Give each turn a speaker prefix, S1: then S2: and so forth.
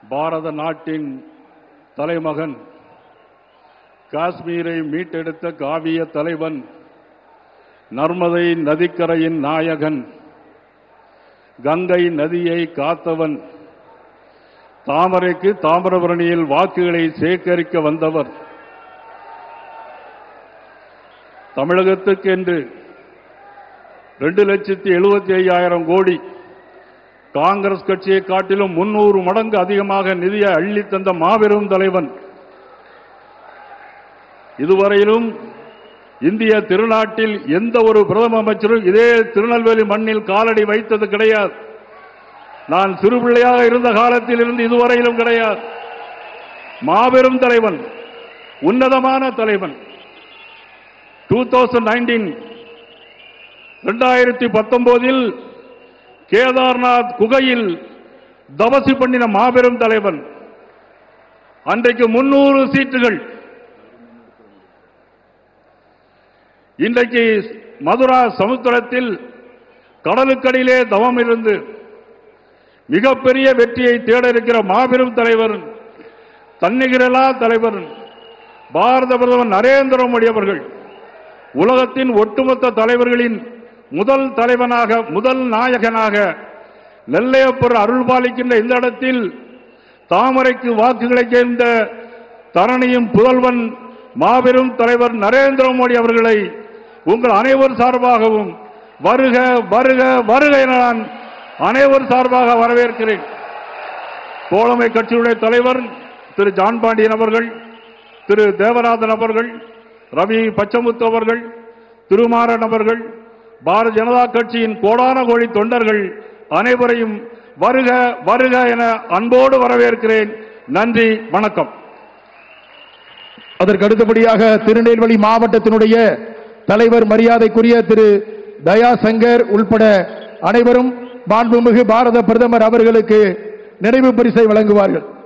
S1: பாரத நாட்டின் தலைமகன் காஷ்மீரை மீட்டெடுத்த காவிய தலைவன் நர்மதை நதிக்கரையின் நாயகன் கங்கை நதியை காத்தவன் தாமரைக்கு தாமிரபரணியில் வாக்குகளை சேகரிக்க வந்தவர் தமிழகத்துக்கென்று ரெண்டு லட்சத்தி எழுபத்தி ஐயாயிரம் கோடி காங்கிரஸ் கட்சியை காட்டிலும் முன்னூறு மடங்கு அதிகமாக நிதியை அள்ளி தந்த மாபெரும் தலைவன் இதுவரையிலும் இந்திய திருநாட்டில் எந்த ஒரு பிரதம அமைச்சரும் இதே திருநெல்வேலி மண்ணில் காலடி வைத்தது கிடையாது நான் சிறு பிள்ளையாக இருந்த காலத்தில் இருந்து இதுவரையிலும் கிடையாது மாபெரும் தலைவன் உன்னதமான தலைவன் டூ தௌசண்ட் நைன்டீன் ரெண்டாயிரத்தி பத்தொன்பதில் கேதார்நாத் குகையில் தபசு பண்ணின மாபெரும் தலைவன் அன்றைக்கு முன்னூறு சீட்டுகள் இன்றைக்கு மதுரா சமுத்திரத்தில் கடலுக்கடியிலே தவம் இருந்து மிகப்பெரிய வெற்றியை தேட இருக்கிற மாபெரும் தலைவர் தன்னிகரலா தலைவர் பாரத பிரதமர் நரேந்திர மோடி அவர்கள் உலகத்தின் ஒட்டுமொத்த தலைவர்களின் முதல் தலைவனாக முதல் நாயகனாக நெல்லையப்பர் அருள் பாலிக்கின்ற இந்த இடத்தில் தாமரைக்கு வாக்குகளை சேர்ந்த தரணியும் புதல்வன் மாபெரும் தலைவர் நரேந்திர மோடி அவர்களை உங்கள் அனைவர் சார்பாகவும் வருக வருக வருக என நான் அனைவர் சார்பாக வரவேற்கிறேன் தோழமை கட்சியுடைய தலைவர் திரு ஜான் பாண்டியன் அவர்கள் திரு தேவராதன் அவர்கள் ரவி பச்சமுத்து அவர்கள் திருமாறன் அவர்கள் பாரதிய ஜனதா கட்சியின் கோடான கோடி தொண்டர்கள் அனைவரையும் வருக வருக என அன்போடு வரவேற்கிறேன் நன்றி வணக்கம்
S2: அதற்கு அடுத்தபடியாக திருநெல்வேலி மாவட்டத்தினுடைய தலைவர் மரியாதைக்குரிய திரு தயாசங்கர் உள்பட அனைவரும் மாண்புமிகு பாரத பிரதமர் அவர்களுக்கு நினைவு பரிசை வழங்குவார்கள்